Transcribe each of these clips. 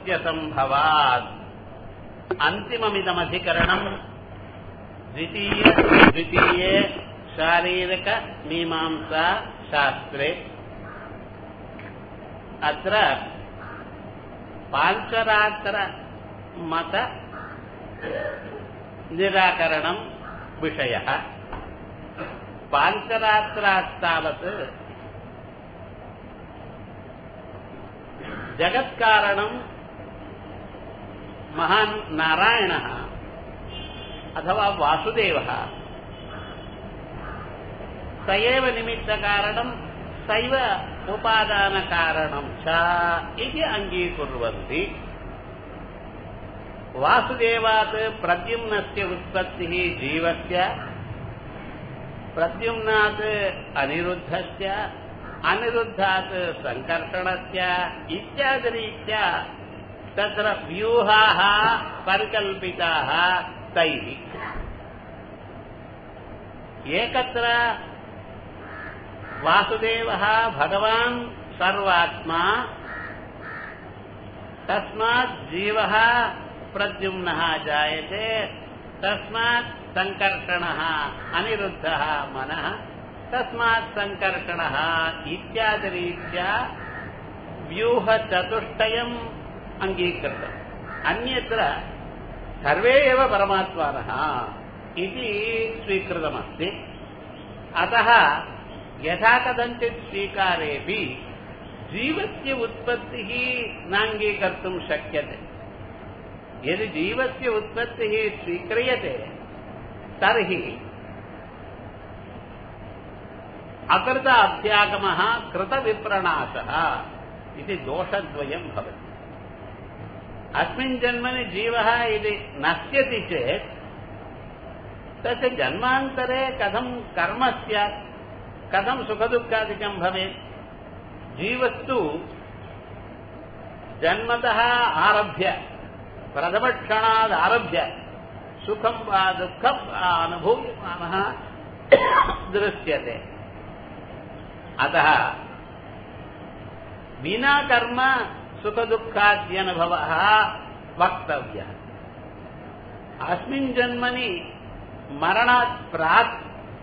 उत्पत्त्यसम्भवात् अन्तिममिदमधिकरणम् द्वितीय द्वितीये शारीरकमीमांसा शास्त्रे अत्र पाञ्चरात्र निराकरणं विषयः पाञ्चरात्रास्तावत् जगत्कारणं महान् नारायणः अथवा वासुदेवः स एव निमित्तकारणं सैव उपादानकारणं च इति अङ्गीकुर्वन्ति वासुदेवात् प्रद्युम्नस्य उत्पत्तिः जीवस्य प्रद्युम्नात् अनिरुद्धस्य अनिरुद्धात् सङ्कर्षणस्य इत्यादिरीत्या तत्र व्यूहाः परिकल्पिताः तैः एकत्र वासुदेवः भगवान् सर्वात्मा तस्मात् जीवः प्रद्युम्नः जायते तस्मात् सङ्कर्षणः अनिरुद्धः मनः तस्मात् सङ्कर्षणः इत्यादिरीत्या व्यूहचतुष्टयम् अङ्गीकृतम् अन्यत्र सर्वे एव परमात्मानः इति स्वीकृतमस्ति अतः यथा कथञ्चित् स्वीकारेऽपि जीवस्य उत्पत्तिः नाङ्गीकर्तुं शक्यते यदि जीवस्य उत्पत्तिः स्वीक्रियते तर्हि अकृत अभ्यागमः कृतविप्रणाशः इति दोषद्वयं भवति अस्मिन् जन्मनि जीवः यदि नश्यति चेत् तस्य जन्मान्तरे कथं कर्म स्यात् कथं सुखदुःखादिकं भवेत् जीवस्तु जन्मतः आरभ्य प्रथमक्षणादारभ्य सुखं वा दुःखं वा अनुभूयमानः दृश्यते अतः विना कर्म सुखदुःखाद्यनुभवः वक्तव्यः अस्मिन् जन्मनि मरणात् प्राक्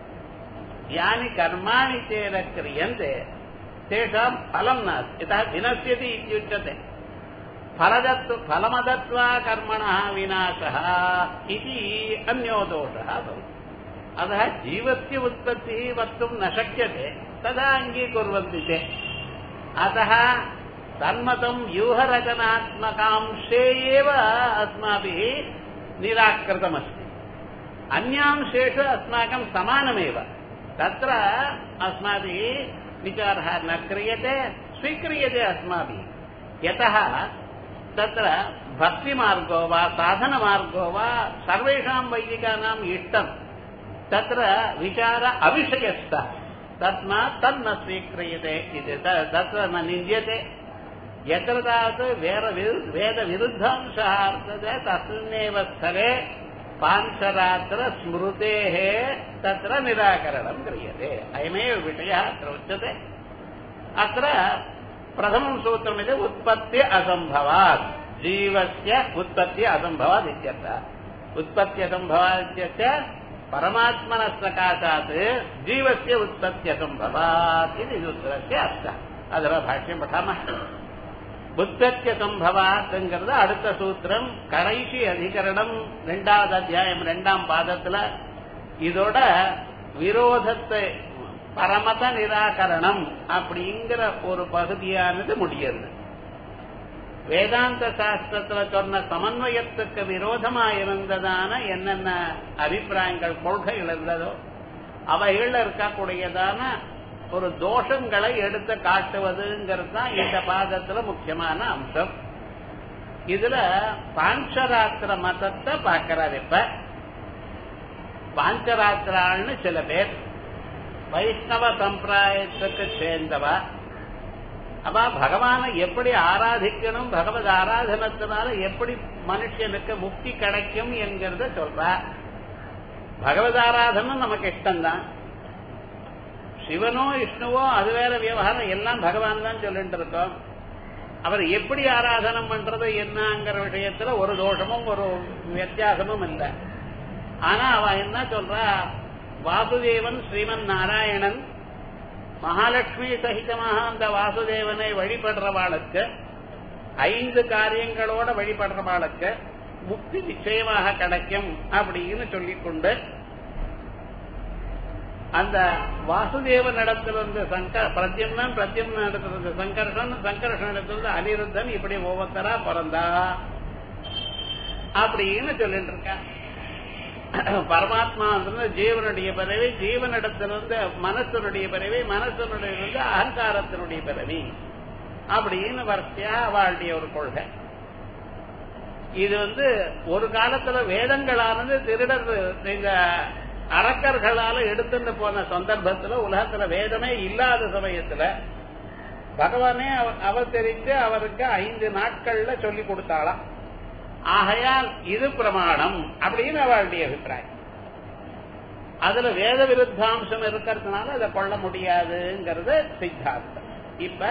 यानि कर्माणि तेन क्रियन्ते तेषां फलं नास्ति यतः विनश्यति इत्युच्यते फलदत्व फलमदत्वा कर्मणः विनाशः इति अन्यो दोषः भवति अतः जीवस्य उत्पत्तिः वक्तुं न शक्यते तदा अङ्गीकुर्वन्ति ते अतः तन्मतं व्यूहरचनात्मकांशे एव अस्माभिः निराकृतमस्ति अन्यांशेषु अस्माकं समानमेव तत्र अस्माभिः विचारः न क्रियते स्वीक्रियते अस्माभिः यतः तत्र भक्तिमार्गो वा साधनमार्गो वा सर्वेषां वैदिकानाम् इष्टं तत्र विचार अविषयस्तः तस्मात् तन्न स्वीक्रियते इति तत्र न निन्द्यते यत्र तावत् वेदविरुद्धांशः वर्तते तस्मिन्नेव स्थले पाञ्चरात्र स्मृतेः तत्र निराकरणं क्रियते अयमेव विषयः अत्र उच्यते अत्र प्रथमं सूत्रमिति उत्पत्ति असम्भवात् जीवस्य उत्पत्ति असम्भवात् इत्यर्थः उत्पत्ति असम्भवात् इत्यस्य परमात्मनः सकाशात् जीवस्य उत्पत्त्यसम्भवात् इति सूत्रस्य अर्थः ಅದರ ಭಾಷ್ಯ ಪಠಾಮः புத்தத்திய சம்பவாத்ங்கிறது அடுத்த சூத்திரம் கடைசி அதிகரணம் ரெண்டாவது அத்தியாயம் ரெண்டாம் பாதத்துல இதோட விரோதத்தை பரமத நிராகரணம் அப்படிங்கிற ஒரு பகுதியானது முடியுது வேதாந்த சாஸ்திரத்துல சொன்ன சமன்வயத்துக்கு விரோதமா இருந்ததான என்னென்ன அபிப்பிராயங்கள் கொள்கைகள் இருந்ததோ அவைகள் இருக்கக்கூடியதான ஒரு தோஷங்களை எடுத்து காட்டுவதுங்கிறது தான் இந்த பாதத்துல முக்கியமான அம்சம் இதுல பாஞ்சராத்திர மதத்தை பார்க்கிறார் இப்ப பாஞ்சராத்திராள்னு சில பேர் வைஷ்ணவ சம்பிரதாயத்துக்கு சேர்ந்தவ அவ பகவானை எப்படி ஆராதிக்கணும் பகவத் ஆராதனத்தினால எப்படி மனுஷனுக்கு முக்தி கிடைக்கும் என்கிறத சொல்ற பகவத் ஆராதனம் நமக்கு இஷ்டம்தான் சிவனோ விஷ்ணுவோ அது வேற விவகாரம் எல்லாம் பகவான் தான் சொல்லிட்டு இருக்கோம் அவர் எப்படி ஆராதனம் பண்றது என்னங்கிற விஷயத்துல ஒரு தோஷமும் ஒரு வித்தியாசமும் இல்லை ஆனா அவ என்ன சொல்றா வாசுதேவன் ஸ்ரீமன் நாராயணன் மகாலட்சுமி சகிதமாக அந்த வாசுதேவனை வழிபடுறவாளுக்கு ஐந்து காரியங்களோட வழிபடுறவாளுக்கு முக்தி நிச்சயமாக கிடைக்கும் அப்படின்னு சொல்லிக்கொண்டு அந்த வாசுதேவன் இடத்திலிருந்து சங்கர பிரத்யம்னன் பிரத்யம்னன் இடத்திலிருந்து சங்கர்ஷன் சங்கர்ஷன் இடத்திலிருந்து அனிருத்தன் இப்படி ஒவ்வொருத்தரா பிறந்தா அப்படின்னு சொல்லிட்டு இருக்கா பரமாத்மா வந்து ஜீவனுடைய பிறவி ஜீவனிடத்திலிருந்து மனசனுடைய பிறவி மனசனுடைய இருந்து அகங்காரத்தினுடைய பிறவி அப்படின்னு வரிசையா அவளுடைய ஒரு கொள்கை இது வந்து ஒரு காலத்துல வேதங்களானது திருடர் இந்த அரக்கர்களால எடுத்துட்டு போன சந்தர்ப்பத்துல உலகத்துல வேதமே இல்லாத சமயத்துல பகவானே அவதரித்து அவருக்கு ஐந்து நாட்கள்ல சொல்லி கொடுத்தாளாம் ஆகையால் இது பிரமாணம் அப்படின்னு அவளுடைய அபிப்பிராயம் அதுல வேத விருத்தாம்சம் இருக்கிறதுனால அதை கொள்ள முடியாதுங்கிறது சித்தாந்தம் இப்ப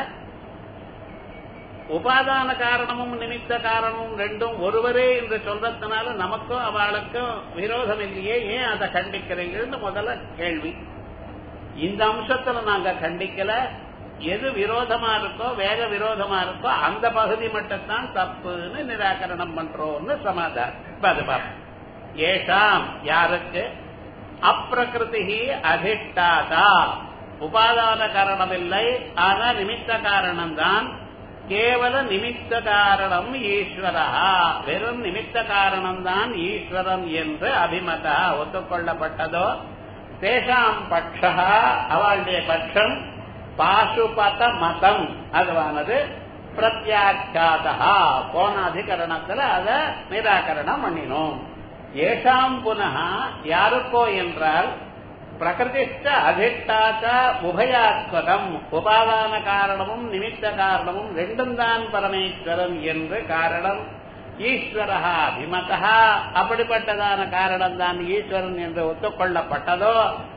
உபாதான காரணமும் நிமித்த காரணமும் ரெண்டும் ஒருவரே என்று சொல்றதுனால நமக்கும் அவளுக்கும் விரோதம் இல்லையே ஏன் அதை கண்டிக்கிறீங்கன்னு முதல்ல கேள்வி இந்த அம்சத்துல நாங்க கண்டிக்கல எது விரோதமா இருக்கோ வேக விரோதமா இருக்கோ அந்த பகுதி மட்டும்தான் தப்புன்னு நிராகரணம் பண்றோம்னு சமாதானம் இப்ப அது பார்ப்போம் ஏஷாம் யாருக்கு அப்பிரகிருதி அதிஷ்டாதா உபாதான காரணம் இல்லை ஆனா நிமித்த காரணம் தான் கேவல நிமித்த காரணம் ஈஸ்வரா வெறும் நிமித்த காரணம் தான் ஈஸ்வரன் என்று அபிமதா ஒத்துக்கொள்ளப்பட்டதோ தேசாம் பட்சா அவளுடைய பட்சம் பாசுபத மதம் அதுவானது பிரத்யாட்சாதா போன அதிகரணத்துல அத நிராகரணம் பண்ணினோம் ஏஷாம் புனக யாருக்கோ என்றால் பிரகிருதிஷ்ட அதிஷ்டாச்ச உபயாத்மகம் உபாதான காரணமும் நிமித்த காரணமும் ரெண்டும் தான் பரமேஸ்வரன் என்று காரணம் ஈஸ்வரா அபிமதா அப்படிப்பட்டதான காரணம் தான் ஈஸ்வரன் என்று ஒத்துக்கொள்ளப்பட்டதோ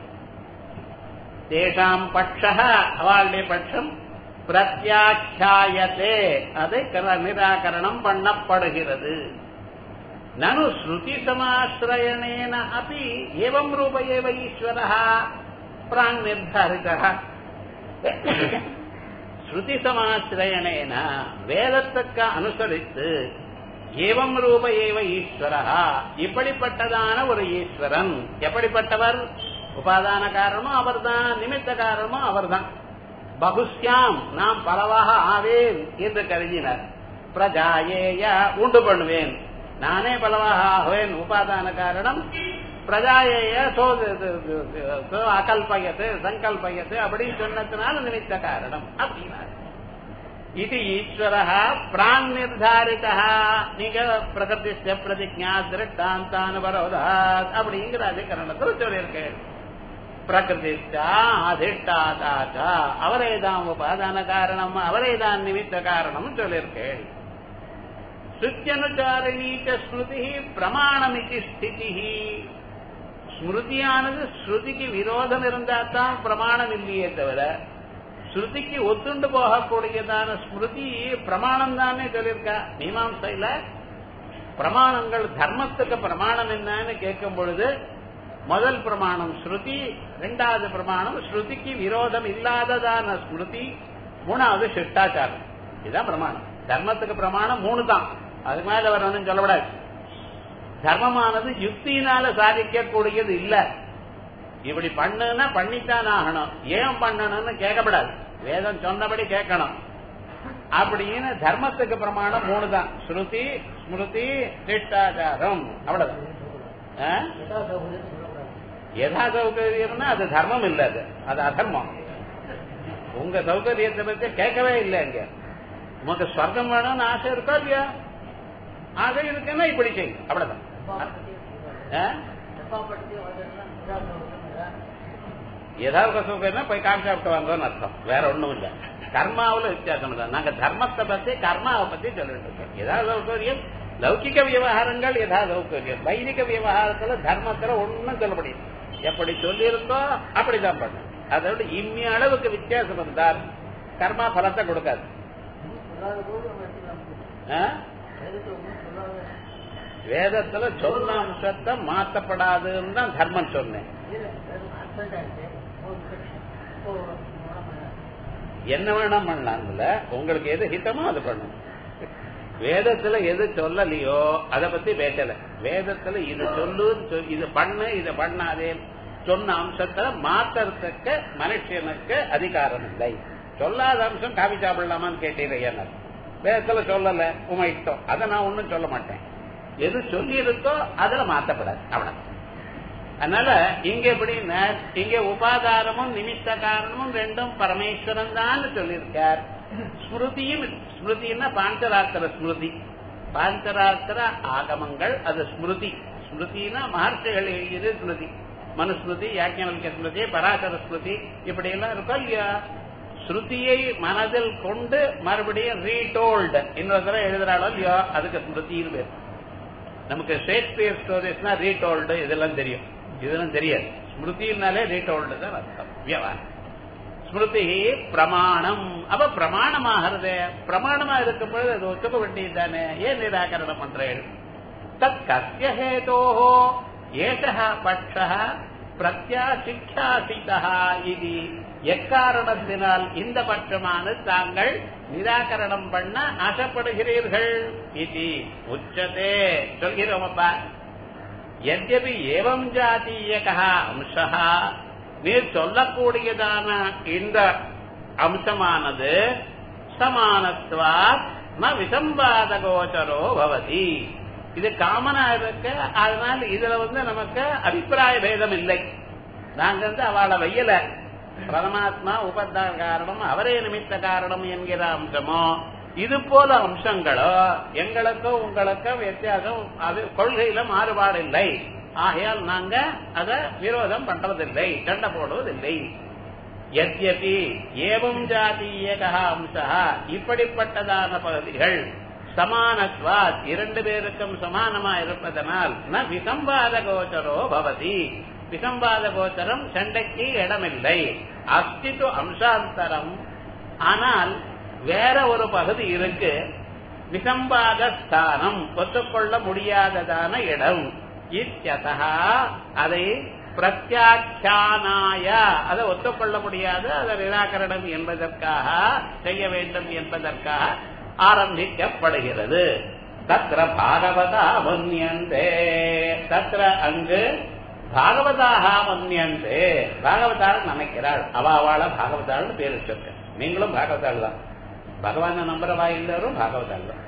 தேசாம் பட்ச அவளுடைய பட்சம் பிரத்யாட்சாயத்தே அதை நிராகரணம் பண்ணப்படுகிறது நனு ஸ்ருதி சமாசிரயணேன அப்படி ஏவம் ரூப ஏவ ஈஸ்வர பிராங் நிர்தாரித ஸ்ருதி சமாசிரயணேன வேதத்துக்கு அனுசரித்து ஏவம் ரூப ஏவ ஈஸ்வர இப்படிப்பட்டதான ஒரு ஈஸ்வரன் எப்படிப்பட்டவர் உபாதான காரணமும் அவர்தான் நிமித்த காரணமும் அவர்தான் பகுஸ்யாம் நாம் பலவாக ஆவேன் என்று கருதினார் பிரஜாயேய உண்டு பண்ணுவேன் நானே பலவாக ஆகுவேன் உபாதான காரணம் பிரஜாயேய சோ அகல்பயத்து சங்கல்பயத்து அப்படின்னு சொன்னதுனால நிமித்த காரணம் அப்படின்னார் இது ஈஸ்வர பிரான் நிர்தாரித நீங்க பிரகிருதி பிரதிஜா திருஷ்டாந்தானுபரோதாத் அப்படிங்கிற அதிகரணத்தில் சொல்லியிருக்கேன் பிரகிருதிஷ்டா அதிஷ்டாதாச்சா அவரே தான் உபாதான காரணம் அவரே தான் நிமித்த காரணம் சொல்லியிருக்கேன் சுத்தியனுச்சாரிணீச்ச ஸ்மிருதி பிரமாணமிதி ஸ்திதி ஸ்மிருதியானது ஸ்ருதிக்கு விரோதம் இருந்தா தான் பிரமாணம் இல்லையே தவிர ஸ்ருதிக்கு ஒத்துண்டு போகக்கூடியதான ஸ்மிருதி பிரமாணம் தானே சொல்லியிருக்கா மீமாசையில பிரமாணங்கள் தர்மத்துக்கு பிரமாணம் என்னன்னு கேட்கும் பொழுது முதல் பிரமாணம் ஸ்ருதி இரண்டாவது பிரமாணம் ஸ்ருதிக்கு விரோதம் இல்லாததான ஸ்மிருதி மூணாவது சிஷ்டாச்சாரம் இதுதான் பிரமாணம் தர்மத்துக்கு பிரமாணம் மூணு தான் அது மேல வரணும்னு சொல்லக்கூடாது தர்மமானது யுக்தியினால சாதிக்கக்கூடியது இல்ல இப்படி பண்ணுன்னா பண்ணித்தான் ஆகணும் ஏன் பண்ணணும்னு கேட்கப்படாது வேதம் சொன்னபடி கேட்கணும் அப்படின்னு தர்மத்துக்கு பிரமாணம் மூணு தான் ஸ்ருதி ஸ்மிருதி சிஷ்டாச்சாரம் அவ்வளவுதான் எதா சௌகரியம்னா அது தர்மம் இல்ல அது அது அதர்மம் உங்க சௌகரியத்தை பத்தி கேட்கவே இல்லை இங்க உமக்கு ஸ்வர்க்கம் வேணும்னு ஆசை இருக்கா இல்லையா ஆசை இருக்குன்னா இப்படி செய்யும் அவ்வளவுதான் ஏதாவது சௌகரியம்னா போய் காமி சாப்பிட்டு வாங்கன்னு அர்த்தம் வேற ஒண்ணும் இல்ல கர்மாவுல வித்தியாசம் தான் நாங்க தர்மத்தை பத்தி கர்மாவை பத்தி சொல்லிட்டு இருக்கோம் ஏதாவது சௌகரியம் லௌகிக விவகாரங்கள் எதா சௌகரியம் வைதிக விவகாரத்துல தர்மத்துல ஒன்னும் சொல்ல முடியும் எப்படி சொல்லியிருந்தோ அப்படிதான் பண்ணும் அதோட இம்மி அளவுக்கு வித்தியாசம் இருந்தால் கர்மா பலத்தை கொடுக்காது சொல்லாத போது நம்ம எடுத்துக்கலாம் ஆ? வேதத்தை ஒன்றும் சொல்லாத வேதத்துல சொன்ன அம்சத்தை மாத்தப்படாதுன்னு தான் தர்மம் சொன்னேன் இல்லை வெறும் ஆக்சிடென்ட் ஆயிடுச்சு ஒரு செக்ஷன் இப்போ உடம்பு என்ன வேணா பண்ணலாம்ல உங்களுக்கு எது ஹிதமோ அது பண்ணும் வேதத்துல எது சொல்லலையோ அத பத்தி பேசல வேதத்துல இது சொல்லு சொ- இது பண்ணு இத பண்ணாதே சொன்ன அம்சத்தை மாத்துறதுக்கு மனுஷனுக்கு அதிகாரம் இல்லை சொல்லாத அம்சம் காபி சாப்பிடலாமான்னு கேட்டீங்க என்ன வேதத்துல சொல்லல உமை இஷ்டம் அதை நான் ஒண்ணும் சொல்ல மாட்டேன் எது சொல்லி இருக்கோ அதுல மாத்தப்படாது அவ்வளவு அதனால இங்க எப்படின்னா இங்க உபாதாரமும் நிமித்த காரணமும் ரெண்டும் பரமேஸ்வரன் தான் சொல்லியிருக்கார் ஸ்மிருதியும் ஸ்மிருதின்னா பாஞ்சராத்திர ஸ்மிருதி பாஞ்சராத்திர ஆகமங்கள் அது ஸ்மிருதி ஸ்மிருதினா மகர்ஷிகள் எழுதியது ஸ்மிருதி மனுஸ்மிருதி யாக்கியவல்க ஸ்மிருதி பராசர ஸ்மிருதி இப்படி எல்லாம் இருக்கோ இல்லையா ஸ்ருதியை மனதில் கொண்டு மறுபடியும் ரீடோல்டு இன்னொரு தடவை எழுதுறாளோ இல்லையோ அதுக்கு ஸ்மிருதின்னு பேர் நமக்கு ஷேக்ஸ்பியர் ஸ்டோரிஸ்னா ரீடோல்டு இதெல்லாம் தெரியும் இதெல்லாம் தெரியாது ஸ்மிருதினாலே ரீடோல்டு தான் அர்த்தம் வியவகாரம் ஸ்மிருதி பிரமாணம் அப்ப பிரமாணமாகிறது பிரமாணமா இருக்கும் பொழுது அது ஒத்துக்க வேண்டியது தானே ஏன் நிராகரணம் பண்றேன் தத் கசிய ஹேதோ ஏஷ பட்ச பிரத்யாசிக்ஷாசிதா இது எக்காரணத்தினால் இந்த பட்சமானது தாங்கள் நிராகரணம் பண்ண ஆசைப்படுகிறீர்கள் இது உச்சதே சொல்கிறோம் அப்பா எத்யபி ஏவம் ஜாத்தீயகா அம்சா நீர் சொல்லக்கூடியதான இந்த அம்சமானது சமானத்வா ந விசம்பாத கோச்சரோ பவதி இது காமனா இருக்கு அதனால இதுல வந்து நமக்கு அபிப்பிராய பேதம் இல்லை நாங்க வந்து அவளை வையல பரமாத்மா உபத்த காரணம் அவரே நிமித்த காரணம் என்கிற அம்சமோ இது போல அம்சங்களோ எங்களுக்கோ உங்களுக்கோ வித்தியாசம் அது கொள்கையில மாறுபாடு இல்லை ஆகையால் நாங்க அத விரோதம் பண்றதில்லை சண்டை போடுவதில்லை எத்யபி ஏவம் ஜாதீயக அம்சா இப்படிப்பட்டதான பகுதிகள் சமானத்வாத் இரண்டு பேருக்கும் சமானமா இருப்பதனால் ந விசம்பாத கோச்சரோ பவதி விசம்பாத கோச்சரம் சண்டைக்கு இடமில்லை அஸ்தித்து அம்சாந்தரம் ஆனால் வேற ஒரு பகுதி இருக்கு விசம்பாத ஸ்தானம் ஒத்துக்கொள்ள முடியாததான இடம் இத்தியதா அதை பிரத்யாக்கியானாய அதை ஒத்துக்கொள்ள முடியாது அதை நிராகரணம் என்பதற்காக செய்ய வேண்டும் என்பதற்காக ஆரம்பிக்கப்படுகிறது தத்திர பாகவதா மன்யந்தே தத்திர அங்கு பாகவதாக மன்யந்தே பாகவதாள் நினைக்கிறாள் அவ அவள பாகவதாள்னு பேர் வச்சிருக்க நீங்களும் பாகவதாள் தான் பகவான நம்புறவா எல்லாரும் பாகவதாள் தான்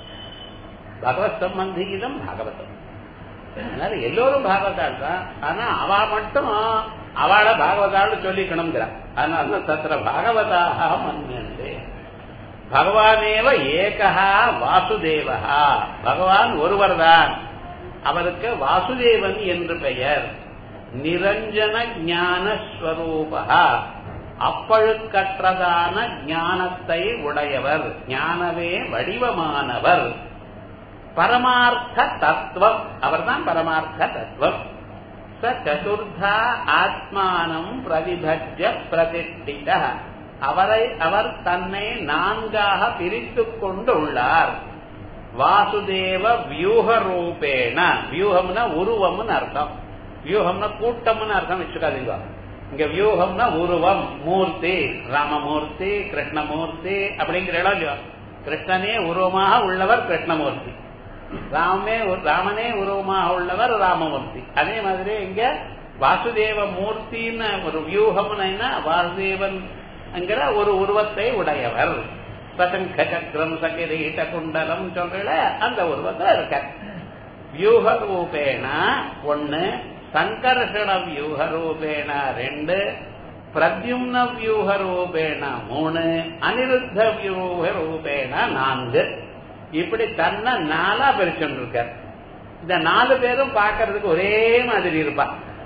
பகவத் சம்பந்திகிதம் பாகவதம் அதனால எல்லோரும் பாகவதாள் தான் ஆனா அவ மட்டும் அவளை பாகவதாள் சொல்லிக்கணுங்கிறான் அதனால தத்திர பாகவதாக மன்யந்தே பகவானேவ ஏகா வாசுதேவா பகவான் ஒருவர்தான் அவருக்கு வாசுதேவன் என்று பெயர் நிரஞ்சன ஞான ஸ்வரூபா அப்பழுக்கற்றதான ஞானத்தை உடையவர் ஞானவே வடிவமானவர் பரமார்த்த தத்துவம் அவர்தான் பரமார்த்த தத்துவம் ச சதுர்தா ஆத்மானம் பிரதிபஜ்ய பிரதிஷ்டித அவரை அவர் தன்னை நான்காக பிரித்துக் கொண்டு உள்ளார் வாசுதேவ வியூக ரூபேண வியூகம்னா உருவம்னு அர்த்தம் வியூகம்னா கூட்டம்னு அர்த்தம் வச்சுக்காதீங்க இங்க வியூகம்னா உருவம் மூர்த்தி ராமமூர்த்தி கிருஷ்ணமூர்த்தி அப்படிங்கிற இடம் இல்லையோ கிருஷ்ணனே உருவமாக உள்ளவர் கிருஷ்ணமூர்த்தி ராமே ராமனே உருவமாக உள்ளவர் ராமமூர்த்தி அதே மாதிரி இங்க வாசுதேவ மூர்த்தின்னு ஒரு வியூகம்னா வாசுதேவன் என்கிற ஒரு உருவத்தை உடையவர் சசங்க சக்கரம் சகிரீட்ட குண்டலம் சொல்ற அந்த உருவத்துல இருக்க வியூக ரூபேண ஒண்ணு சங்கர்ஷண வியூக ரூபேண ரெண்டு பிரத்யும்ன வியூக ரூபேண மூணு அனிருத்த வியூக ரூபேண நான்கு இப்படி தன்னை நாலா பிரிச்சுட்டு இருக்கார் இந்த நாலு பேரும் பார்க்கறதுக்கு ஒரே மாதிரி இருப்பா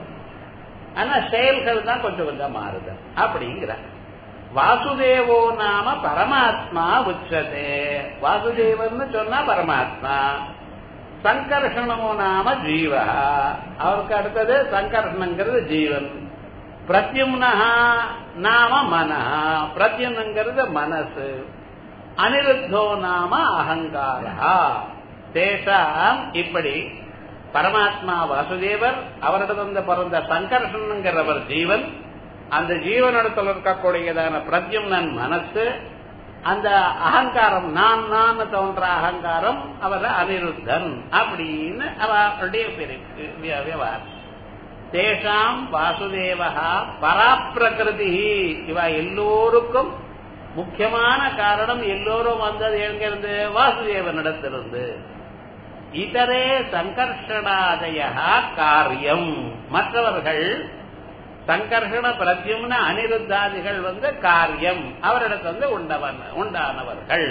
ஆனா செயல்கள் தான் கொஞ்சம் கொஞ்சம் மாறுது அப்படிங்கிறார் வாசுதேவோ நாம பரமாத்மா உச்சதே வாசுதேவன் சொன்னா பரமாத்மா சங்கர்ஷணமோ நாம ஜீவ அவருக்கு அடுத்தது சங்கர்ஷணங்கிறது ஜீவன் பிரத்யும்னா நாம மன பிரத்யும்னங்கிறது மனசு அனிருத்தோ நாம அகங்காரா தேசாம் இப்படி பரமாத்மா வாசுதேவர் அவரிடத்திலிருந்து பிறந்த சங்கர்ஷனுங்கிறவர் ஜீவன் அந்த ஜீவனிடத்தில் இருக்கக்கூடியதான பிரத்யும்னன் மனசு அந்த அகங்காரம் நான் நான் தோன்ற அகங்காரம் அவர் அனிருத்தன் அப்படின்னு அவருடைய பிரிவு விவகாரம் தேஷாம் வாசுதேவா பராப்பிரகிருதி இவ எல்லோருக்கும் முக்கியமான காரணம் எல்லோரும் வந்தது எங்கிருந்து வாசுதேவனிடத்திலிருந்து இதரே சங்கர்ஷணாதய காரியம் மற்றவர்கள் சங்கர்ஷண பிரத்யும்ன அனிருத்தாதிகள் வந்து காரியம் அவரிடத்து வந்து உண்டவன் உண்டானவர்கள்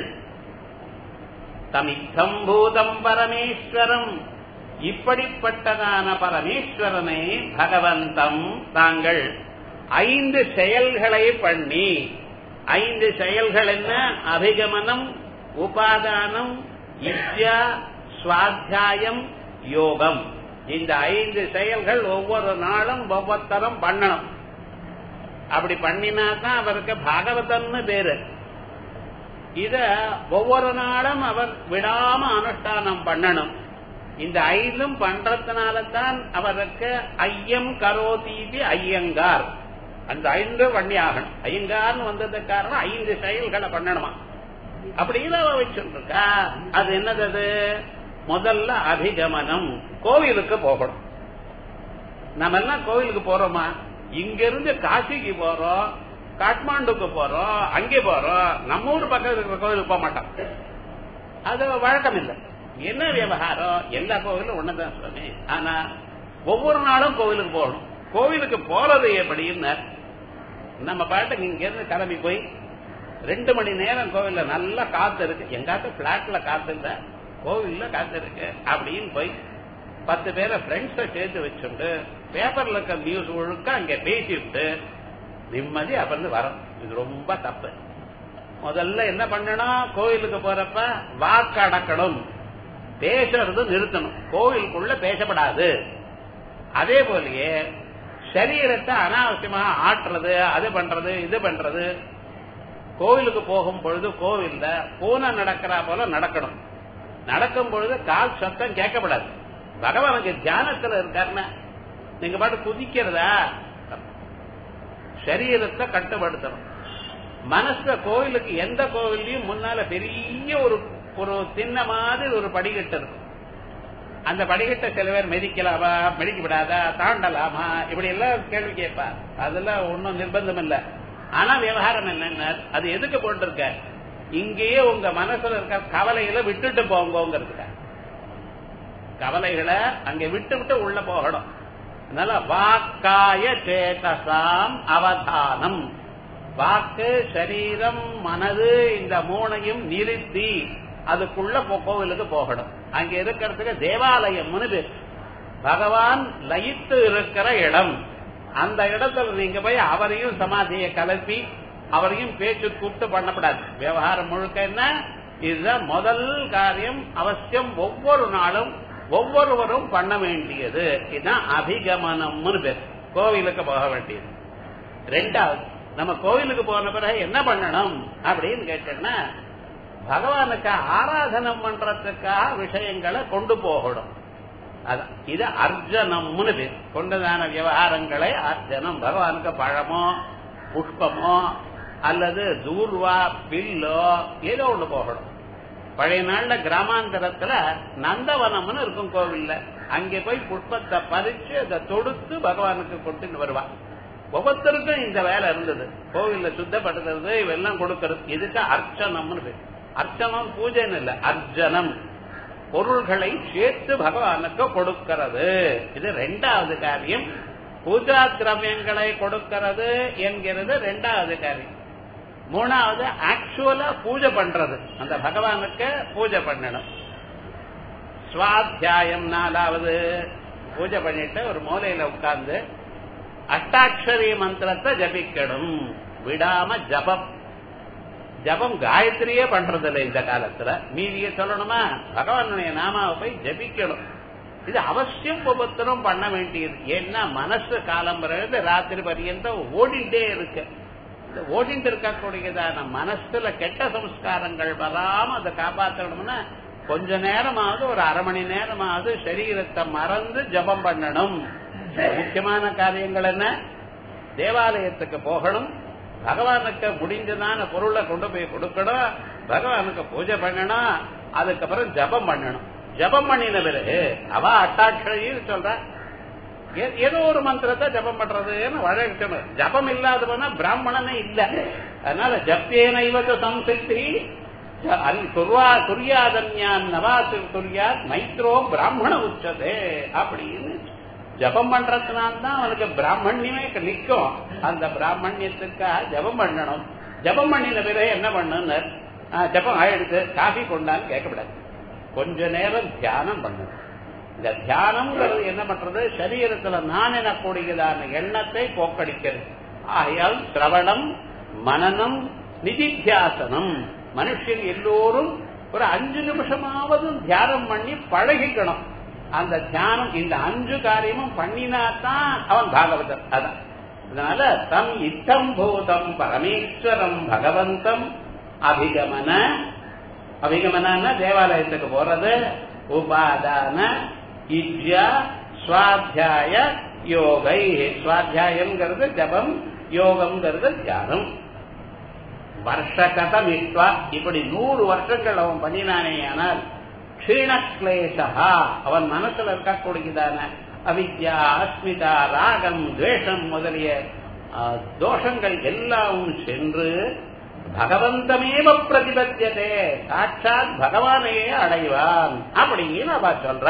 தமித்தம் பூதம் பரமேஸ்வரம் இப்படிப்பட்டதான பரமேஸ்வரனை பகவந்தம் தாங்கள் ஐந்து செயல்களை பண்ணி ஐந்து செயல்கள் என்ன அபிகமனம் உபாதானம் இத்யா சுவாத்தியாயம் யோகம் இந்த ஐந்து செயல்கள் ஒவ்வொரு நாளும் ஒவ்வொருத்தரும் பண்ணணும் அப்படி பண்ணினா தான் அவருக்கு பாகவதன்னு பேரு இத ஒவ்வொரு நாளும் அவர் விடாம அனுஷ்டானம் பண்ணணும் இந்த ஐந்தும் பண்றதுனால தான் அவருக்கு ஐயம் கரோதீதி ஐயங்கார் அந்த ஐந்து பண்ணி ஆகணும் ஐயங்கார்னு வந்ததுக்கு காரணம் ஐந்து செயல்களை பண்ணணுமா அப்படின்னு அவ வச்சுருக்கா அது என்னது அது முதல்ல அபிகமனம் கோவிலுக்கு போகணும் நம்ம எல்லாம் கோவிலுக்கு போறோமா இங்க இருந்து காசிக்கு போறோம் காட்மாண்டுக்கு போறோம் அங்கே போறோம் நம்ம ஊர் பக்கத்துல இருக்கிற கோவிலுக்கு போக மாட்டோம் அது வழக்கம் இல்லை என்ன விவகாரம் எல்லா கோவிலும் ஒண்ணுதான் சுவாமி ஆனா ஒவ்வொரு நாளும் கோவிலுக்கு போகணும் கோவிலுக்கு போறது எப்படின்னு நம்ம பாட்டுக்கு இங்க இருந்து கிளம்பி போய் ரெண்டு மணி நேரம் கோவில்ல நல்லா காத்து இருக்கு எங்காத்து பிளாட்ல காத்து இல்ல கோவில்ல காத்து இருக்கு அப்படின்னு போய் பத்து பேரை ஃப்ரெண்ட்ஸ சேர்த்து வச்சுட்டு பேப்பர்ல இருக்க நியூஸ் ஒழுக்க அங்க பேசிட்டு நிம்மதி அப்புறம் வரும் இது ரொம்ப தப்பு முதல்ல என்ன பண்ணணும் கோவிலுக்கு போறப்ப வாக்கு அடக்கணும் பேசுறது நிறுத்தணும் கோவிலுக்குள்ள பேசப்படாது அதே போலயே சரீரத்தை அனாவசியமாக ஆட்டுறது அது பண்றது இது பண்றது கோவிலுக்கு போகும் பொழுது கோவில்ல பூனை நடக்கிறா போல நடக்கணும் நடக்கும் பொழுது கால் சத்தம் கேட்கப்படாது பகவானுக்கு தியானத்துல இருக்காருன்னா நீங்க பாட்டு குதிக்கிறதா சரீரத்தை கட்டுப்படுத்தணும் மனசுல கோவிலுக்கு எந்த கோவில்லையும் முன்னால பெரிய ஒரு ஒரு சின்ன மாதிரி ஒரு படிக்கட்டு இருக்கும் அந்த படிக்கட்டை சில பேர் மெதிக்கலாமா மெதிக்கப்படாதா தாண்டலாமா இப்படி எல்லாம் கேள்வி கேட்பா அதெல்லாம் ஒன்னும் நிர்பந்தம் இல்ல ஆனா விவகாரம் என்னன்னா அது எதுக்கு போட்டிருக்க இங்கேயே உங்க மனசுல இருக்க கவலைகளை விட்டுட்டு போங்கிறதுக்க கவலைகளை அங்க விட்டு விட்டு உள்ள போகணும் அதனால வாக்காய சேதசாம் அவதானம் வாக்கு சரீரம் மனது இந்த மூணையும் நிறுத்தி அதுக்குள்ள கோவிலுக்கு போகணும் அங்க இருக்கிறதுக்கு தேவாலயம்னு பேர் பகவான் லயித்து இருக்கிற இடம் அந்த இடத்துல நீங்க போய் அவரையும் சமாதியை கலப்பி அவரையும் பேச்சு கூப்பிட்டு பண்ணப்படாது விவகாரம் முழுக்க என்ன இதுதான் முதல் காரியம் அவசியம் ஒவ்வொரு நாளும் ஒவ்வொருவரும் பண்ண வேண்டியது இதுதான் அபிகமனம்னு பேர் கோவிலுக்கு போக வேண்டியது ரெண்டாவது நம்ம கோவிலுக்கு போன பிறகு என்ன பண்ணணும் அப்படின்னு கேட்டோம்னா பகவானுக்கு ஆராதனம் பண்றதுக்காக விஷயங்களை கொண்டு போகணும் அதான் இது அர்ஜனம்னு பேர் கொண்டதான விவகாரங்களை அர்ஜனம் பகவானுக்கு பழமோ புஷ்பமோ அல்லது தூர்வா பில்லோ ஏதோ ஒண்ணு போகணும் பழைய நாள்ல கிராமாந்தரத்துல நந்தவனம்னு இருக்கும் கோவில்ல அங்கே போய் புஷ்பத்தை பறிச்சு அதை தொடுத்து பகவானுக்கு கொண்டு வருவா ஒவ்வொருத்தருக்கும் இந்த வேலை இருந்தது கோவில்ல சுத்தப்படுத்துறது இவெல்லாம் கொடுக்கறது இதுக்கு அர்ச்சனம்னு பேர் அர்ச்சனம் பூஜைன்னு இல்ல அர்ஜனம் பொருள்களை சேர்த்து பகவானுக்கு கொடுக்கிறது இது ரெண்டாவது காரியம் பூஜா திரவியங்களை கொடுக்கிறது என்கிறது ரெண்டாவது காரியம் மூணாவது ஆக்சுவலா பூஜை பண்றது அந்த பகவானுக்கு பூஜை பண்ணணும் சுவாத்தியாயம் நாலாவது பூஜை பண்ணிட்டு ஒரு மூலையில உட்கார்ந்து அஷ்டாட்சரி மந்திரத்தை ஜபிக்கணும் விடாம ஜபம் ஜபம் காயத்ரியே பண்றது இல்லை இந்த காலத்துல மீதிய சொல்லணுமா பகவானுடைய நாமாவை போய் ஜபிக்கணும் இது அவசியம் ஒவ்வொருத்தரும் பண்ண வேண்டியது ஏன்னா மனசு காலம் பிறகு ராத்திரி பரியந்தம் ஓடிட்டே இருக்கு இந்த ஓடிட்டு இருக்கக்கூடியதான மனசுல கெட்ட சம்ஸ்காரங்கள் வராம அதை காப்பாற்றணும்னா கொஞ்ச நேரமாவது ஒரு அரை மணி நேரமாவது சரீரத்தை மறந்து ஜபம் பண்ணணும் முக்கியமான காரியங்கள் என்ன தேவாலயத்துக்கு போகணும் பகவானுக்கு முடிஞ்சதான பொருளை கொண்டு போய் கொடுக்கணும் பகவானுக்கு பூஜை பண்ணணும் அதுக்கப்புறம் ஜபம் பண்ணணும் ஜபம் பண்ணின பிறகு அவ அட்டாட்சையும் சொல்ற ஏ- ஏதோ ஒரு மந்திரத்தை ஜபம் பண்றதுன்னு வழக்கணும் ஜபம் இல்லாதவனா பிராமணனே இல்ல அதனால ஜப்பியேன இவத்து சம்சித்தி துரியாதன்யான் நவாசு துரியாத் மைத்ரோ பிராமண உச்சதே அப்படின்னு ஜபம் பண்றதுனால்தான் அவனுக்கு பிராமணியமே நிற்கும் அந்த பிராமணியத்துக்காக ஜபம் பண்ணணும் ஜபம் பண்ணின பிறகு என்ன பண்ணுன்னு ஜபம் ஆயிடுத்து காஃபி கொண்டான்னு கேட்கக்கூடாது கொஞ்ச நேரம் தியானம் பண்ணணும் இந்த தியானம்ங்கிறது என்ன பண்றது சரீரத்துல நான் எனக்கூடியதான எண்ணத்தை போக்கடிக்கிறது ஆகையால் சிரவணம் மனநம் நிதித்தியாசனம் மனுஷன் எல்லோரும் ஒரு அஞ்சு நிமிஷமாவது தியானம் பண்ணி பழகிக்கணும் அந்த தியானம் இந்த அஞ்சு காரியமும் பண்ணினாதான் அவன் பாகவதன் அதான் அதனால தம் இத்தம் பூதம் பரமேஸ்வரம் பகவந்தம் அபிகமன அபிகமனா தேவாலயத்துக்கு போறது உபாதான இஜ்யா சுவாத்தியாய யோகை சுவாத்தியாயம்ங்கிறது ஜபம் யோகம்ங்கிறது தியானம் வருஷகதம் இட்வா இப்படி நூறு வருஷங்கள் அவன் பண்ணினானே ஆனால் க்ஷீணக்லேசா அவன் மனசுல இருக்கக்கூடியதான அவித்யா அஸ்மிதா ராகம் துவேஷம் முதலிய ஆ, தோஷங்கள் எல்லாம் சென்று பகவந்தமேவ பிரதிபத்தியதே சாட்சாத் பகவானையே அடைவான் அப்படின்னு அவ சொல்ற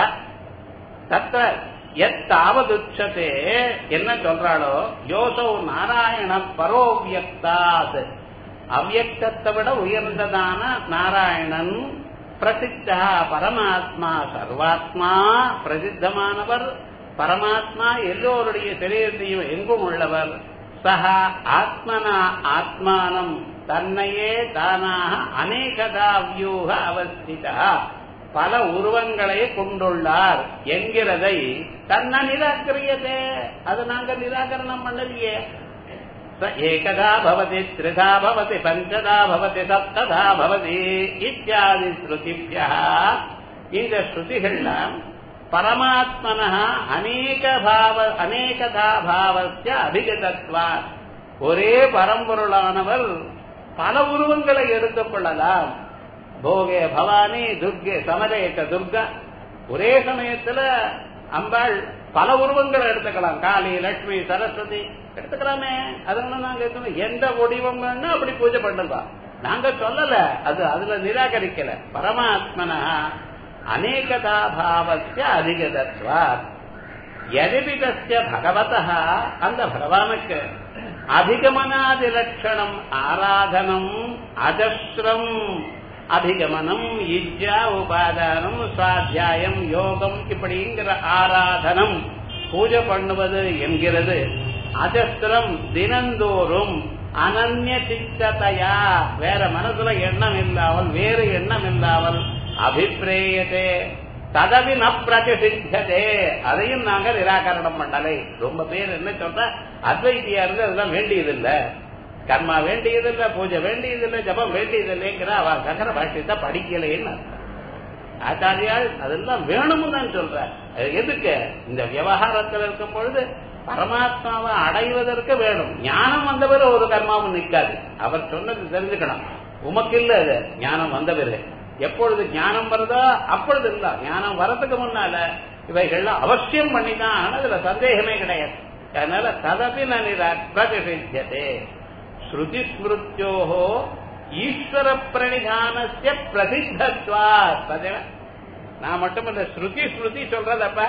தத்த எத்தாவதுச்சதே என்ன சொல்றாளோ யோசோ நாராயண பரோவியக்தாத் அவ்யக்தத்தை விட உயர்ந்ததான நாராயணன் பிரசித்தா பரமாத்மா சர்வாத்மா பிரசித்தமானவர் பரமாத்மா எல்லோருடைய சரீரத்தையும் எங்கும் உள்ளவர் சஹா ஆத்மனா ஆத்மானம் தன்னையே தானாக அநேகதா வியூக அவஸ்திதா பல உருவங்களை கொண்டுள்ளார் என்கிறதை தன்னை நிராகரியதே அது நாங்க நிராகரணம் பண்ணலையே स एकदा भवति त्रिधा भवति पञ्चदा भवति सप्तदा भवति इत्यादि ஸ்ருதிபியः இந்த ஸ்ருதிகள்லாம் பரமாத்மனः அநேக பாவ அநேகதா பாவஸ்ய அபிகதத்வா ஒரே பரம்பொருளானவர் பல உருவங்களை எடுத்துக் கொள்ளலாம் போகே பவானி துர்கே சமரேக துர்கா ஒரே சமயத்துல அம்பாள் பல உருவங்களை எடுத்துக்கலாம் காளி லட்சுமி சரஸ்வதி எடுத்துக்கலாமே அதனால நாங்க இருக்கணும். எந்த வடிவம் வேணா அப்படி பூஜை பண்ணுங்க நாங்க சொல்லல அது அதுல நிராகரிக்கல பரமாத்மனா அநேகதா பாவஸ்ய அதிகதத்வா எதிபிதஸ்ய பகவத அந்த பகவானுக்கு அதிகமனாதி லட்சணம் ஆராதனம் அஜஸ்ரம் அதிகமனம் இஜ்ஜா உபாதானம் சுவாத்தியாயம் யோகம் இப்படிங்கிற ஆராதனம் பூஜை பண்ணுவது என்கிறது அஜஸ்திரம் தினந்தோறும் அனன்ய சித்ததையா வேற மனசுல எண்ணம் இல்லாமல் வேறு எண்ணம் இல்லாமல் அபிப்பிரேயதே ததவி ந பிரதிசித்ததே அதையும் நாங்க நிராகரணம் பண்ணலை ரொம்ப பேர் என்ன சொல்ற அத்வைத்தியா இருந்து அதெல்லாம் வேண்டியதில்லை கர்மா வேண்டியதில்லை பூஜை வேண்டியதில்லை ஜபம் வேண்டியதில்லைங்கிற அவ சகர பாஷ்யத்தை படிக்கலைன்னு அர்த்தம். ஆச்சாரியால் அதெல்லாம் வேணும்னு தான் சொல்ற அது எதுக்கு இந்த விவகாரத்தில் இருக்கும் பொழுது பரமாத்மாவை அடைவதற்கு வேணும் ஞானம் வந்தவரை ஒரு கர்மாவும் நிற்காது அவர் சொன்னது தெரிஞ்சுக்கணும் உமக்கு இல்ல அது ஞானம் வந்தவரு எப்பொழுது ஞானம் வருதோ அப்பொழுது இல்ல ஞானம் வரதுக்கு முன்னால இவைகள்லாம் அவசியம் பண்ணிதான் அதுல சந்தேகமே கிடையாது அதனால ததபி நிரா பிரதிஷித்தியதே ஸ்ருதி ஸ்மிருத்யோஹோ ஈஸ்வர பிரணிதானஸ்ய பிரசித்தத்வா ததேவ நான் மட்டும் இல்ல ஸ்ருதி ஸ்ருதி சொல்றதப்ப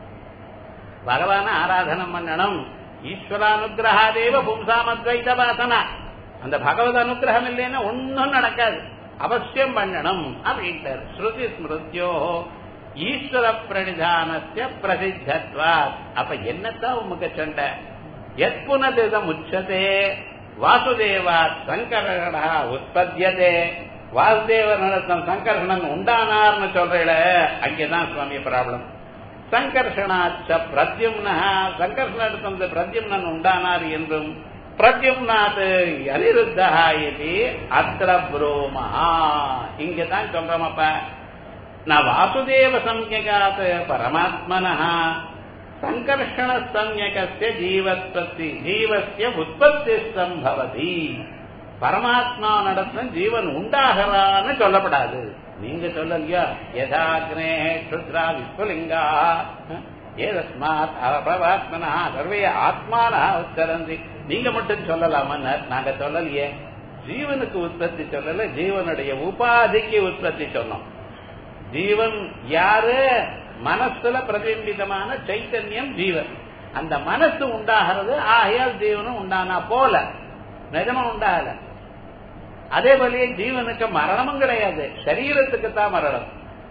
பகவான ஆராதனம் பண்ணணும் ஈஸ்வரானுகிரகாதேவ பும்சாமத்வைத வாசனா அந்த பகவத் அனுகிரகம் இல்லைன்னா ஒன்னும் நடக்காது அவசியம் பண்ணணும் அப்படின்ட்டார் ஸ்ருதி ஸ்மிருத்யோ ஈஸ்வர பிரணிதானஸ்ய பிரசித்தத்வா அப்ப என்னத்தான் உமக்கு சண்டை எத் புனதிதம் உச்சதே வாசுதேவா சங்கரகடா உற்பத்தியதே வாசுதேவனிடத்தம் சங்கர்ஷணன் உண்டானார்னு சொல்றீல அங்கேதான் சுவாமி ப்ராப்ளம் சங்கர்ஷனாச்ச பிரத்யும்னா சங்கர்ஷனிடத்தம் பிரத்யும்னன் உண்டானார் என்றும் பிரத்யும்னாத் அனிருத்தா இது அத்திர புரோமஹா இங்க தான் சொல்றோமப்ப ந வாசுதேவ சம்யகாத் பரமாத்மனः சங்கர்ஷண சம்யகஸ்ய ஜீவத்பத்தி ஜீவஸ்ய உற்பத்தி சம்பவதி பரமாத்மா நடத்த ஜீவன் உண்டாகிறான்னு சொல்லப்படாது நீங்க சொல்லலையா யதாக்னே க்ஷுத்ரா விஸ்வலிங்கா ஏதஸ்மாத் பரமாத்மனா சர்வே ஆத்மானா உச்சரந்தி நீங்க மட்டும் சொல்லலாமா நாங்க சொல்லலையே ஜீவனுக்கு உற்பத்தி சொல்லல ஜீவனுடைய உபாதிக்கு உற்பத்தி சொன்னோம் ஜீவன் யாரு மனசுல பிரதிபிம்பிதமான சைத்தன்யம் ஜீவன் அந்த மனசு உண்டாகிறது ஆகையால் ஜீவனும் உண்டானா போல நிஜமா உண்டாகல அதே போலயே ஜீவனுக்கு மரணமும் கிடையாது சரீரத்துக்கு தான் மரணம்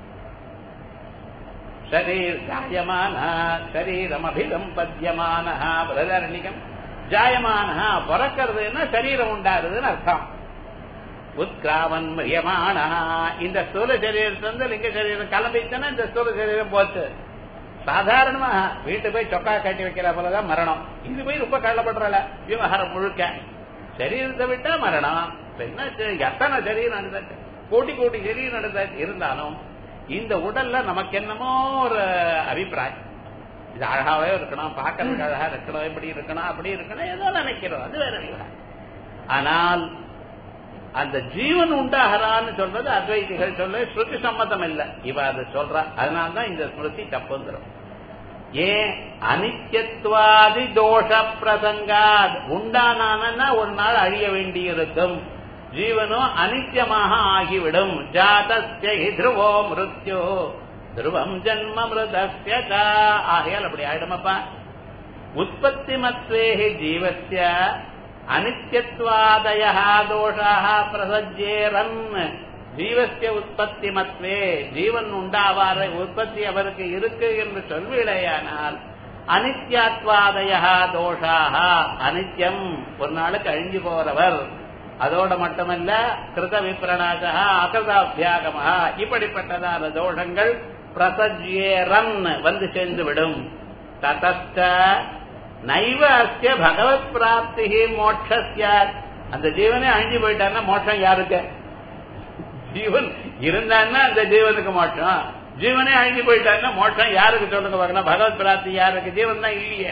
शरीर जायमानः शरीरम् अभिसम्पद्यमानः பிரதரணிகம் ஜாயமானः பிறக்கிறதுன்னா சரீரம் உண்டாருதுன்னு அர்த்தம் உத்கிராமன் மிரியமானः இந்த ஸ்தூல சரீரத்திலிருந்து லிங்க சரீரம் கிளம்பிச்சுன்னா இந்த ஸ்தூல சரீரம் போச்சு சாதாரணமா வீட்டு போய் சொக்கா கட்டி வைக்கிற போலதான் மரணம் இது போய் ரொம்ப கள்ளப்படுறல விவகாரம் முழுக்க சரீரத்தை விட்டா மரணம் என்ன எத்தனை சரீரம் நடந்தாச்சு கோட்டி கோட்டி சரீரம் நடந்தாச்சு இருந்தாலும் இந்த உடல்ல நமக்கு என்னமோ ஒரு அபிப்பிராயம் இது அழகாவே இருக்கணும் பார்க்கறதுக்கு அழகா இருக்கணும் இப்படி இருக்கணும் அப்படி இருக்கணும் ஏதோ நினைக்கிறோம் அது வேற விவகாரம் ஆனால் அந்த ஜீவன் உண்டாகிறான்னு சொல்றது அத்வைதிகள் சொல்ல ஸ்ருதி சம்மதம் இல்ல இவ அதை சொல்றா அதனால்தான் இந்த ஸ்மிருதி தப்புங்கிறோம் ஏன் அனித்யத்வாதி தோஷ பிரசங்காத் உண்டானானா ஒரு நாள் அழிய வேண்டியிருக்கும் ஜீவனும் அனித்தியமாக ஆகிவிடும் ஜாதஸ்ய த்ருவோ மிருத்யோ துருவம் ஜன்ம மிருதஸ்ய ஆகையால் அப்படி ஆயிடுமப்பா உற்பத்தி மத்வேஹி ஜீவஸ்ய அனித்யத்வாதய தோஷாக பிரசஜேரன் ஜீவசிய உற்பத்தி மத்வே ஜீவன் உண்டாவார உற்பத்தி அவருக்கு இருக்கு என்று சொல்வீழையானால் அனித்யாத்வாதய தோஷாக அனித்யம் ஒரு நாளுக்கு அழிஞ்சு போறவர் அதோட மட்டுமல்ல கிருத விப்ரணாசா அகிருதாபியாகமா இப்படிப்பட்டதான தோஷங்கள் பிரசஜ்யேரன் வந்து சேர்ந்து விடும் ததஸ்த நைவ அஸ்ய பகவத் பிராப்தி மோட்சஸ்ய அந்த ஜீவனே அழிஞ்சு போயிட்டான்னா மோட்சம் யாருக்கு ஜீவன் இருந்தான்னா அந்த ஜீவனுக்கு மோட்சம் ஜீவனே அழிஞ்சு போயிட்டான்னா மோட்சம் யாருக்கு சொல்லுங்க பார்க்கணும் பகவத் பிராப்தி யாருக்கு ஜீவன் தான் இல்லையே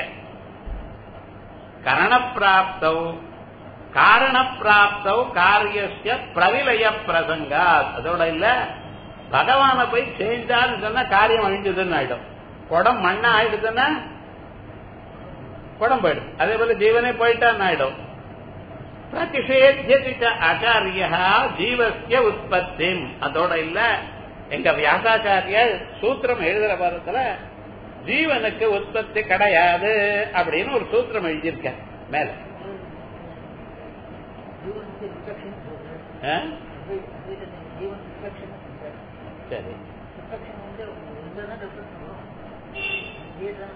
கரண பிராப்தௌ காரண பிராப்தௌ காரியஸ்ய பிரவிலய பிரசங்கா அதோட இல்ல பகவான போய் சேர்ந்தான்னு சொன்னா காரியம் அழிஞ்சதுன்னு ஆயிடும் குடம் மண்ணா ஆயிடுதுன்னா குடம் போயிடும் அதே போல ஜீவனே போயிட்டான்னு ஆயிடும் பிரதிஷேத்திய அகாரியா ஜீவசிய உற்பத்தி அதோட இல்ல எங்க வியாசாச்சாரியர் சூத்திரம் எழுதுற பாரத்துல ஜீவனுக்கு உற்பத்தி கிடையாது அப்படின்னு ஒரு சூத்திரம் எழுதியிருக்க மேல ஜீவனுக்கு ரிஃப்ளெக்ஷன் ஆ? ஜீவன் ரிஃப்ளெக்ஷன் சரி ரிஃப்ளெக்ஷன் வந்து இதுதான் ரிஃப்ளெக்ஷன் வரும் இதுதான்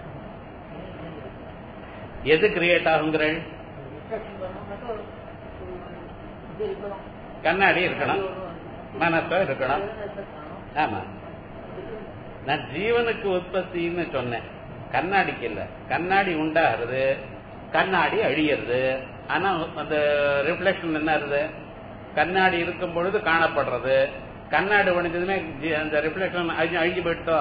எது கிரியேட் ஆகுங்கிறள் ரிஃப்ளெக்ஷன் வரணும்னாக்கா ஒரு இது இருக்கணும் கண்ணாடி இருக்கணும் மனசோ இருக்கணும் ஆமா நான் ஜீவனுக்கு உற்பத்தின்னு சொன்னேன் கண்ணாடிக்கு இல்ல கண்ணாடி உண்டாகிறது கண்ணாடி அழியிறது ஆனா அந்த ரிஃப்ளெக்ஷன் என்ன ஆகுது கண்ணாடி இருக்கும் பொழுது காணப்படுறது கண்ணாடி உடைஞ்சதுமே ஜி- அந்த ரிஃப்ளெக்ஷன் அழிஞ்சு அழிஞ்சு போயிட்டோ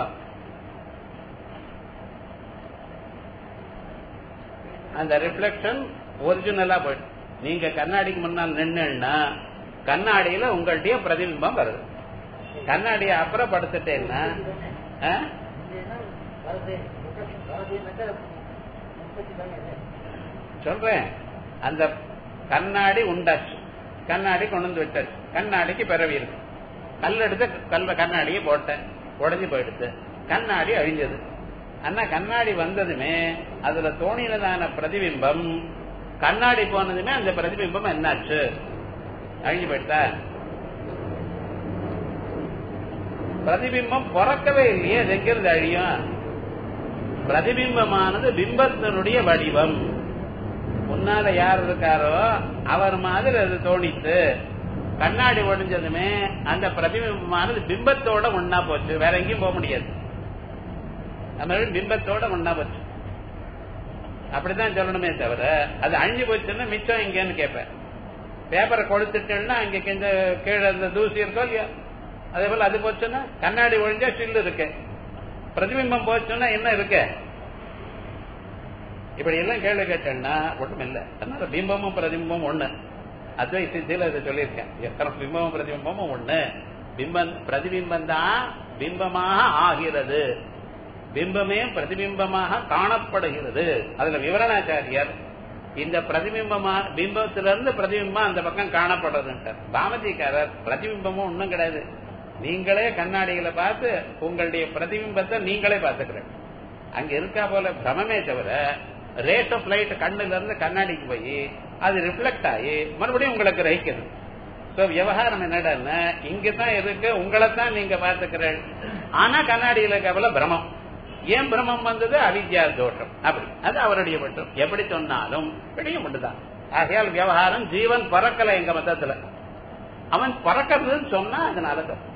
அந்த ரிஃப்ளெக்ஷன் ஒரிஜினலா போயிடும் நீங்க கண்ணாடிக்கு முன்னால் நின்னுன்னா கண்ணாடியில உங்கள்கிட்டயே பிரதிபிம்பம் வருது கண்ணாடியை அப்புறப்படுத்திட்டேன்னா ஆ? வரது ரிஃப்ளெக்ஷன் வரதுனாக்கா உற்பத்தி தானே இது. சொல்றேன் அந்த கண்ணாடி உண்டாச்சு கண்ணாடி கொண்டு வந்து விட்டாச்சு கண்ணாடிக்கு பிறவி இருக்கு கல் எடுத்து கல்ல கண்ணாடியை போட்டேன் உடைஞ்சு போயிடுச்சு கண்ணாடி அழிஞ்சது ஆனா கண்ணாடி வந்ததுமே அதுல தோணினதான பிரதிபிம்பம் கண்ணாடி போனதுமே அந்த பிரதிபிம்பம் என்னாச்சு அழிஞ்சு போயிட்டா பிரதிபிம்பம் பிறக்கவே இல்லையே அது எங்கிருந்து அழியும் பிரதிபிம்பமானது பிம்பத்தினுடைய வடிவம் முன்னால யார் இருக்காரோ அவர் மாதிரி அது தோணித்து கண்ணாடி ஒடிஞ்சதுமே அந்த பிரதிபிம்பமானது பிம்பத்தோட ஒன்னா போச்சு வேற எங்கேயும் போக முடியாது அந்த மாதிரி பிம்பத்தோட ஒன்னா போச்சு அப்படிதான் சொல்லணுமே தவிர அது அழிஞ்சு போச்சுன்னா மிச்சம் எங்கன்னு கேட்பேன் பேப்பரை கொளுத்துட்டேன்னா அங்க இந்த கீழே இந்த தூசி இருக்கோ இல்லையா அதே போல அது போச்சுன்னா கண்ணாடி ஒழிஞ்சா சில்லு இருக்கு பிரதிபிம்பம் போச்சுன்னா என்ன இருக்கு இப்படி எல்லாம் கேள்வி கேட்டேன்னா ஒண்ணும் இல்ல அதனால பிம்பமும் பிரதிபிம்பமும் ஒண்ணு அத்வை சித்தியில இதை சொல்லியிருக்கேன் எத்தனை பிம்பமும் பிரதிபிம்பமும் ஒண்ணு பிம்பம் பிரதிபிம்பம் தான் பிம்பமாக ஆகிறது பிம்பமே பிரதிபிம்பமாக காணப்படுகிறது அதுல விவரணாச்சாரியர் இந்த பிரதிபிம்பமா பிம்பத்திலிருந்து பிரதிபிம்பம் அந்த பக்கம் காணப்படுறதுன்றார் பாமதிக்காரர் பிரதிபிம்பமும் ஒண்ணும் கிடையாது நீங்களே கண்ணாடிகளை பார்த்து உங்களுடைய பிரதிபிம்பத்தை நீங்களே பார்த்துக்கிறேன் அங்க இருக்கா போல பிரமமே தவிர ரேஸ் ஆஃப் லைட் கண்ணுல இருந்து கண்ணாடிக்கு போய் அது ரிஃப்ளெக்ட் ஆகி மறுபடியும் உங்களுக்கு ரசிக்குது சோ விவகாரம் என்னடான்னா இங்கதான் இருக்கு உங்களை தான் நீங்க பாத்துக்கிறேன் ஆனா கண்ணாடியில இருக்க போல பிரமம் ஏன் பிரமம் வந்தது அவித்யா தோஷம் அப்படி அது அவருடைய பட்டம் எப்படி சொன்னாலும் வெளியும் மட்டும்தான் ஆகையால் விவகாரம் ஜீவன் பறக்கல எங்க மதத்துல அவன் பறக்கிறதுன்னு சொன்னா அதனால தப்பு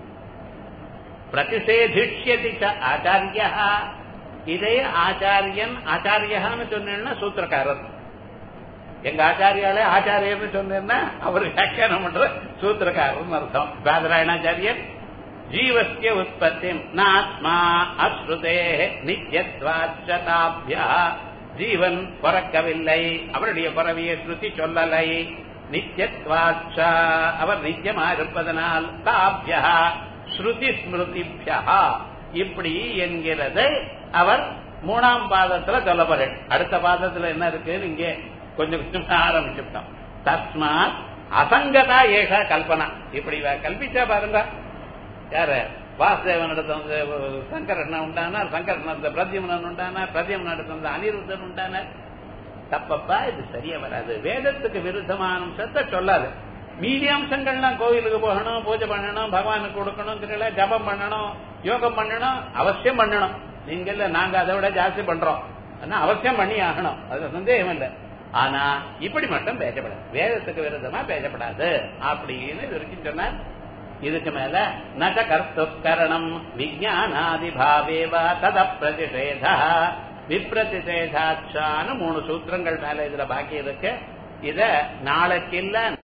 பிரதிஷேதிஷ்யதி ஆச்சாரியா இதே ஆச்சாரியன் ஆச்சாரியான்னு சொன்னேன்னா சூத்திரக்காரர் எங்க ஆச்சாரியாலே ஆச்சாரியர்னு சொன்னேன்னா அவர் வியாக்கியானம் பண்ற சூத்திரக்காரர்னு அர்த்தம் பாதராயணாச்சாரியர் ஜீவசிய உற்பத்தி நாத்மா அஸ்ருதே நித்யத்வாச்சதாபியா ஜீவன் பிறக்கவில்லை அவருடைய பறவையை ஸ்ருதி சொல்லலை நித்யத்வாச்ச அவர் நித்தியமா இருப்பதனால் தாபியா ஸ்ருதி ஸ்மிருதிபியா இப்படி என்கிறது அவர் மூணாம் பாதத்துல சொல்லப்படுறேன் அடுத்த பாதத்துல என்ன இருக்குன்னு இங்கே கொஞ்சம் கொஞ்சம் ஆரம்பிச்சுட்டோம் தஸ்மாத் அசங்கதா ஏக கல்பனா இப்படி கல்பிச்சா பாருங்க யாரு வாசுதேவன் இடத்துல வந்து சங்கரன் உண்டானார் சங்கரன் இடத்துல பிரத்யமனன் உண்டானார் பிரத்யமன் இடத்துல வந்து அனிருத்தன் உண்டானார் தப்பப்பா இது சரியா வராது வேதத்துக்கு விருத்தமான அம்சத்தை சொல்லாது மீதி அம்சங்கள்லாம் கோவிலுக்கு போகணும் பூஜை பண்ணணும் பகவானுக்கு கொடுக்கணும் ஜபம் பண்ணணும் யோகம் பண்ணணும் அவசியம் பண்ணணும் நீங்க இல்ல நாங்க அதை விட ஜாஸ்தி பண்றோம் ஆனா அவசியம் பண்ணி ஆகணும் அது சந்தேகம் இல்லை ஆனா இப்படி மட்டும் பேசப்படாது வேதத்துக்கு விருத்தமா பேசப்படாது அப்படின்னு இது வரைக்கும் சொன்னார் இதுக்கு மேல நக கர்த்துக்கரணம் விஜயானாதி பாவேவா தத பிரதிஷேத விப்ரதிஷேதாச்சான்னு மூணு சூத்திரங்கள் மேல இதுல பாக்கி இருக்கு இத நாளைக்கு இல்ல